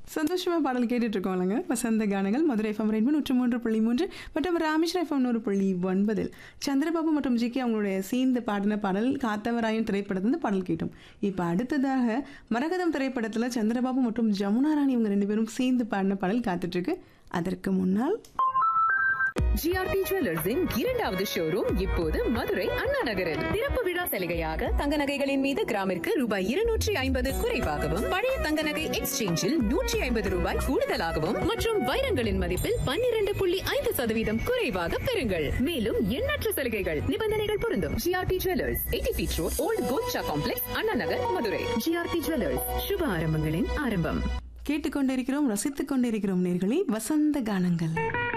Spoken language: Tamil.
சந்தோஷமா பாடல் கேட்டுட்டு இருக்கோம்லங்க வசந்த கானங்கள் மதுரை எஃப்எம் ரெண்டு நூற்று மூன்று புள்ளி மூன்று மற்றும் ராமேஸ்வரம் எஃப்எம் நூறு புள்ளி ஒன்பதில் சந்திரபாபு மற்றும் ஜிகே அவங்களுடைய சேர்ந்து பாடின பாடல் காத்தவராயன் திரைப்படத்திலிருந்து பாடல் கேட்டோம் இப்போ அடுத்ததாக மரகதம் திரைப்படத்தில் சந்திரபாபு மற்றும் ஜமுனா ராணி இவங்க ரெண்டு பேரும் சேர்ந்து பாடின பாடல் காத்துட்டு இருக்கு அதற்கு முன்னால் ஜிஆர்டி ஜுவல்லர்ஸின் இரண்டாவது ஷோரூம் இப்போது மதுரை அண்ணா நகரில் திறப்பு விழா சலுகையாக தங்க நகைகளின் மீது கிராமிற்கு ரூபாய் இருநூற்றி ஐம்பது குறைவாகவும் பழைய தங்க நகை எக்ஸ்சேஞ்சில் நூற்றி ஐம்பது ரூபாய் கூடுதலாகவும் மற்றும் வைரங்களின் மதிப்பில் பன்னிரண்டு புள்ளி ஐந்து சதவீதம் குறைவாக பெறுங்கள் மேலும் எண்ணற்ற சலுகைகள் நிபந்தனைகள் பொருந்தும் GRT jewellers eighty feet road old Kolcha complex Anna Nagar Madurai GRT jewellers சுப ஆரம்பங்களின் ஆரம்பம் கேட்டுக்கொண்டிருக்கிறோம் ரசித்துக் கொண்டிருக்கிறோம் நேர்களே வசந்த கானங்கள்